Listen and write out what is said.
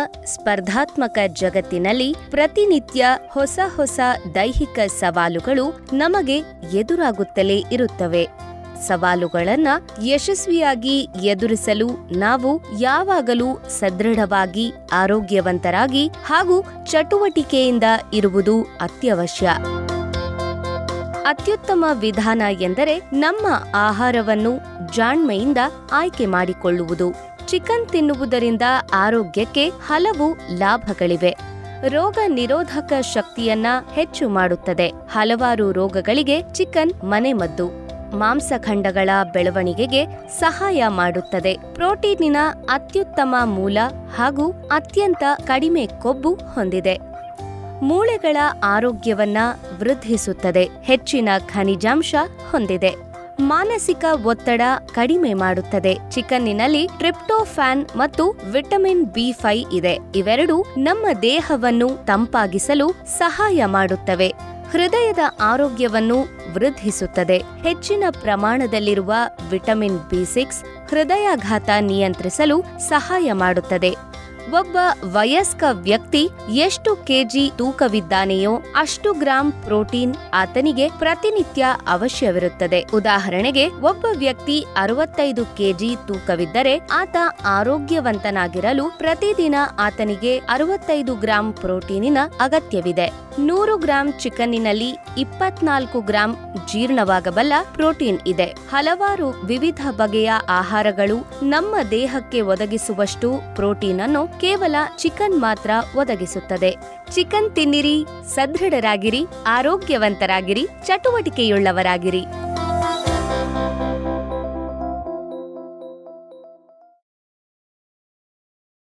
ಸ್ಪರ್ಧಾತ್ಮಕ ಜಗತ್ತಿನಲ್ಲಿ ಪ್ರತಿನಿತ್ಯ ಹೊಸ ಹೊಸ ದೈಹಿಕ ಸವಾಲುಗಳು ನಮಗೆ ಎದುರಾಗುತ್ತಲೇ ಇರುತ್ತವೆ ಸವಾಲುಗಳನ್ನ ಯಶಸ್ವಿಯಾಗಿ ಎದುರಿಸಲು ನಾವು ಯಾವಾಗಲೂ ಸದೃಢವಾಗಿ ಆರೋಗ್ಯವಂತರಾಗಿ ಹಾಗೂ ಚಟುವಟಿಕೆಯಿಂದ ಇರುವುದು ಅತ್ಯವಶ್ಯ ಅತ್ಯುತ್ತಮ ವಿಧಾನ ಎಂದರೆ ನಮ್ಮ ಆಹಾರವನ್ನು ಜಾಣ್ಮೆಯಿಂದ ಆಯ್ಕೆ ಮಾಡಿಕೊಳ್ಳುವುದು ಚಿಕನ್ ತಿನ್ನುವುದರಿಂದ ಆರೋಗ್ಯಕ್ಕೆ ಹಲವು ಲಾಭಗಳಿವೆ ರೋಗ ನಿರೋಧಕ ಶಕ್ತಿಯನ್ನ ಹೆಚ್ಚು ಮಾಡುತ್ತದೆ ಹಲವಾರು ರೋಗಗಳಿಗೆ ಚಿಕನ್ ಮನೆಮದ್ದು ಮಾಂಸಖಂಡಗಳ ಬೆಳವಣಿಗೆಗೆ ಸಹಾಯ ಮಾಡುತ್ತದೆ ಪ್ರೋಟೀನಿನ ಅತ್ಯುತ್ತಮ ಮೂಲ ಹಾಗೂ ಅತ್ಯಂತ ಕಡಿಮೆ ಕೊಬ್ಬು ಹೊಂದಿದೆ ಮೂಳೆಗಳ ಆರೋಗ್ಯವನ್ನ ವೃದ್ಧಿಸುತ್ತದೆ ಹೆಚ್ಚಿನ ಖನಿಜಾಂಶ ಹೊಂದಿದೆ ಮಾನಸಿಕ ಒತ್ತಡ ಕಡಿಮೆ ಮಾಡುತ್ತದೆ ಚಿಕನ್ನಿನಲ್ಲಿ ಟ್ರಿಪ್ಟೋಫ್ಯಾನ್ ಮತ್ತು ವಿಟಮಿನ್ ಬಿ ಫೈ ಇದೆ ಇವೆರಡು ನಮ್ಮ ದೇಹವನ್ನು ತಂಪಾಗಿಸಲು ಸಹಾಯ ಮಾಡುತ್ತವೆ ಹೃದಯದ ಆರೋಗ್ಯವನ್ನು ವೃದ್ಧಿಸುತ್ತದೆ ಹೆಚ್ಚಿನ ಪ್ರಮಾಣದಲ್ಲಿರುವ ವಿಟಮಿನ್ ಬಿ ಸಿಕ್ಸ್ ಹೃದಯಾಘಾತ ನಿಯಂತ್ರಿಸಲು ಸಹಾಯ ಮಾಡುತ್ತದೆ ಒಬ್ಬ ವಯಸ್ಕ ವ್ಯಕ್ತಿ ಎಷ್ಟು ಕೆಜಿ ತೂಕವಿದ್ದಾನೆಯೋ ಅಷ್ಟು ಗ್ರಾಂ ಪ್ರೋಟೀನ್ ಆತನಿಗೆ ಪ್ರತಿನಿತ್ಯ ಅವಶ್ಯವಿರುತ್ತದೆ ಉದಾಹರಣೆಗೆ ಒಬ್ಬ ವ್ಯಕ್ತಿ ಅರವತ್ತೈದು ಕೆಜಿ ತೂಕವಿದ್ದರೆ ಆತ ಆರೋಗ್ಯವಂತನಾಗಿರಲು ಪ್ರತಿದಿನ ಆತನಿಗೆ ಅರವತ್ತೈದು ಗ್ರಾಂ ಪ್ರೋಟೀನಿನ ಅಗತ್ಯವಿದೆ ನೂರು ಗ್ರಾಂ ಚಿಕನ್ನಿನಲ್ಲಿ ಇಪ್ಪತ್ನಾಲ್ಕು ಗ್ರಾಂ ಜೀರ್ಣವಾಗಬಲ್ಲ ಪ್ರೋಟೀನ್ ಇದೆ ಹಲವಾರು ವಿವಿಧ ಬಗೆಯ ಆಹಾರಗಳು ನಮ್ಮ ದೇಹಕ್ಕೆ ಒದಗಿಸುವಷ್ಟು ಪ್ರೋಟೀನ್ ಅನ್ನು ಕೇವಲ ಚಿಕನ್ ಮಾತ್ರ ಒದಗಿಸುತ್ತದೆ ಚಿಕನ್ ತಿನ್ನಿರಿ ಸದೃಢರಾಗಿರಿ ಆರೋಗ್ಯವಂತರಾಗಿರಿ ಚಟುವಟಿಕೆಯುಳ್ಳವರಾಗಿರಿ